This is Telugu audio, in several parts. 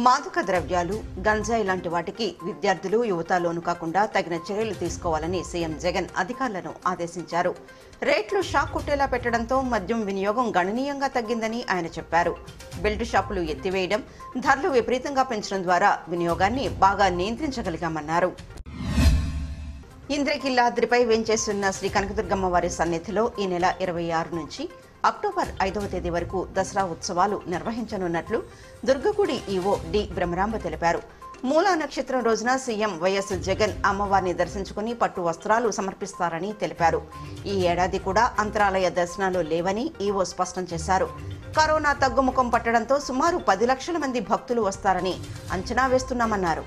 మాదక ద్రవ్యాలు గంజాయి లాంటి వాటికి విద్యార్థులు యువత లోను కాకుండా తగిన చర్యలు తీసుకోవాలని సీఎం జగన్ అధికారులను ఆదేశించారు రేట్లు షాక్ కొట్టేలా పెట్టడంతో మద్యం వినియోగం గణనీయంగా తగ్గిందని ఆయన చెప్పారు బెల్ట్ షాపులు ఎత్తివేయడం ధరలు విపరీతంగా పెంచడం ద్వారా వినియోగాన్ని బాగా నియంత్రించగలిగామన్నారు ఇంద్రకిల్లాద్రిపై వేంచేస్తున్న శ్రీ కనకదుర్గమ్మ వారి సన్నిధిలో ఈ నెల ఇరవై ఆరు నుంచి అక్టోబర్ ఐదవ తేదీ వరకు దసరా ఉత్సవాలు నిర్వహించనున్నట్లు దుర్గగుడి ఈవో డి బ్రహ్మరాంబ తెలిపారు మూలా నక్షత్రం రోజున సీఎం వైఎస్ జగన్ అమ్మవారిని దర్శించుకుని పట్టు వస్త్రాలు సమర్పిస్తారని తెలిపారు ఈ ఏడాది కూడా అంతరాలయ దర్శనాలు లేవని ఈవో స్పష్టం చేశారు కరోనా తగ్గుముఖం పట్టడంతో సుమారు పది లక్షల మంది భక్తులు వస్తారని అంచనా వేస్తున్నామన్నారు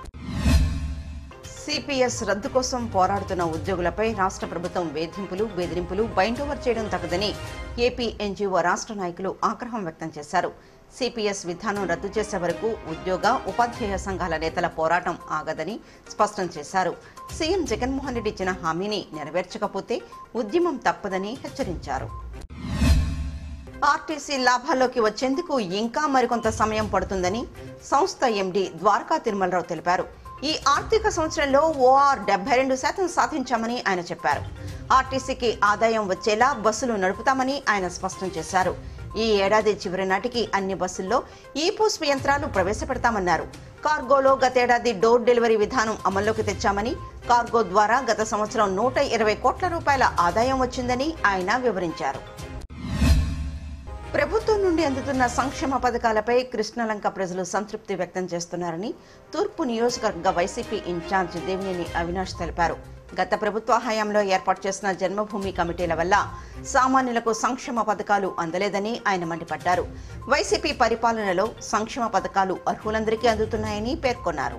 సిపిఎస్ రద్దు కోసం పోరాడుతున్న ఉద్యోగులపై రాష్ట్ర ప్రభుత్వం వేధింపులు బెదిరింపులు బైండ్ ఓవర్ చేయడం తగదని ఏపీ ఎన్జీఓ రాష్ట్ర నాయకులు ఆగ్రహం వ్యక్తం చేశారు సిపిఎస్ విధానం రద్దు చేసే వరకు ఉద్యోగ ఉపాధ్యాయ సంఘాల నేతల పోరాటం ఆగదని స్పష్టం చేశారు సీఎం జగన్మోహన్ రెడ్డి ఇచ్చిన హామీని నెరవేర్చకపోతే ఉద్యమం తప్పదని హెచ్చరించారు ఆర్టీసీ లాభాల్లోకి వచ్చేందుకు ఇంకా మరికొంత సమయం పడుతుందని సంస్థ ఎండీ ద్వారకా తిరుమలరావు తెలిపారు ఈ ఆర్థిక సంవత్సరంలో ఓఆర్ డెబ్బై రెండు శాతం సాధించామని ఆయన చెప్పారు ఆర్టీసీకి ఆదాయం వచ్చేలా బస్సులు నడుపుతామని ఆయన స్పష్టం చేశారు ఈ ఏడాది చివరి నాటికి అన్ని బస్సుల్లో ఈ పోస్ట్ యంత్రాలు ప్రవేశపెడతామన్నారు కార్గోలో గతేడాది డోర్ డెలివరీ విధానం అమల్లోకి తెచ్చామని కార్గో ద్వారా గత సంవత్సరం నూట ఇరవై కోట్ల రూపాయల ఆదాయం వచ్చిందని ఆయన వివరించారు ప్రభుత్వం నుండి అందుతున్న సంక్షేమ పథకాలపై కృష్ణలంక ప్రజలు సంతృప్తి వ్యక్తం చేస్తున్నారని తూర్పు నియోజకవర్గ వైసీపీ ఇన్ఛార్జ్ దేవినేని అవినాష్ తెలిపారు గత ప్రభుత్వ హయాంలో ఏర్పాటు చేసిన జన్మభూమి కమిటీల వల్ల సామాన్యులకు సంక్షేమ పథకాలు అందలేదని ఆయన మండిపడ్డారు వైసీపీ పరిపాలనలో సంక్షేమ పథకాలు అర్హులందరికీ అందుతున్నాయని పేర్కొన్నారు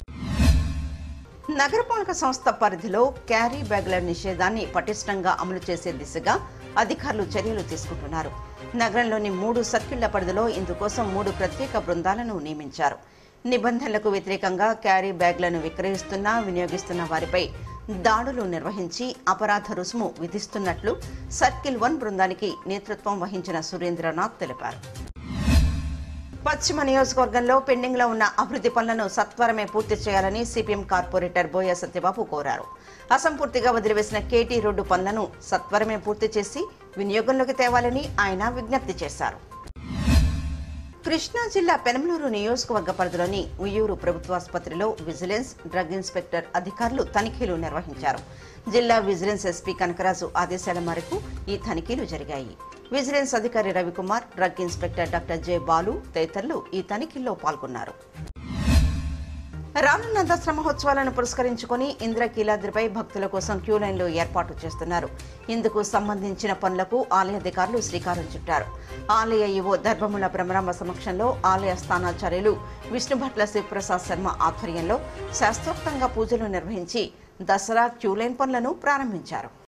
నగరపాలక సంస్థ పరిధిలో క్యారీ బ్యాగుల నిషేధాన్ని పటిష్టంగా అమలు చేసే దిశగా అధికారులు చర్యలు తీసుకుంటున్నారు నగరంలోని మూడు సర్కిళ్ల పరిధిలో ఇందుకోసం మూడు ప్రత్యేక బృందాలను నియమించారు నిబంధనలకు వ్యతిరేకంగా క్యారీ బ్యాగులను విక్రయిస్తున్న వినియోగిస్తున్న వారిపై దాడులు నిర్వహించి అపరాధ రుసుము విధిస్తున్నట్లు సర్కిల్ వన్ బృందానికి నేతృత్వం వహించిన సురేంద్రనాథ్ తెలిపారు పశ్చిమ నియోజకవర్గంలో పెండింగ్ లో ఉన్న అభివృద్ధి పనులను సత్వరమే పూర్తి చేయాలని సిపిఎం కార్పొరేటర్ బోయ సత్యబాబు కోరారు అసంపూర్తిగా వదిలివేసిన కేటీ రోడ్డు పనులను సత్వరమే పూర్తి చేసి వినియోగంలోకి తేవాలని ఆయన విజ్ఞప్తి చేశారు కృష్ణా జిల్లా పెనమలూరు నియోజకవర్గ పరిధిలోని ఉయ్యూరు ప్రభుత్వాసుపత్రిలో విజిలెన్స్ డ్రగ్ ఇన్స్పెక్టర్ అధికారులు తనిఖీలు నిర్వహించారు జిల్లా విజిలెన్స్ ఎస్పీ కనకరాజు ఆదేశాల మేరకు ఈ తనిఖీలు జరిగాయి విజిలెన్స్ అధికారి Ravikumar drug inspector doctor J Balu తదితరులు ఈ తనిఖీల్లో పాల్గొన్నారు రానున్న దసరా మహోత్సవాలను పురస్కరించుకుని ఇంద్రకీలాద్రిపై భక్తుల కోసం క్యూ లైన్లు ఏర్పాటు చేస్తున్నారు ఇందుకు సంబంధించిన పనులకు ఆలయ అధికారులు శ్రీకారం చుట్టారు ఆలయ ఈవో దర్భముల బ్రహ్మరామ సమక్షంలో ఆలయ స్థానాచార్యులు విష్ణుభట్ల శివప్రసాద్ శర్మ ఆధ్వర్యంలో శాస్త్రోక్తంగా పూజలు నిర్వహించి దసరా క్యూ లైన్ పనులను ప్రారంభించారు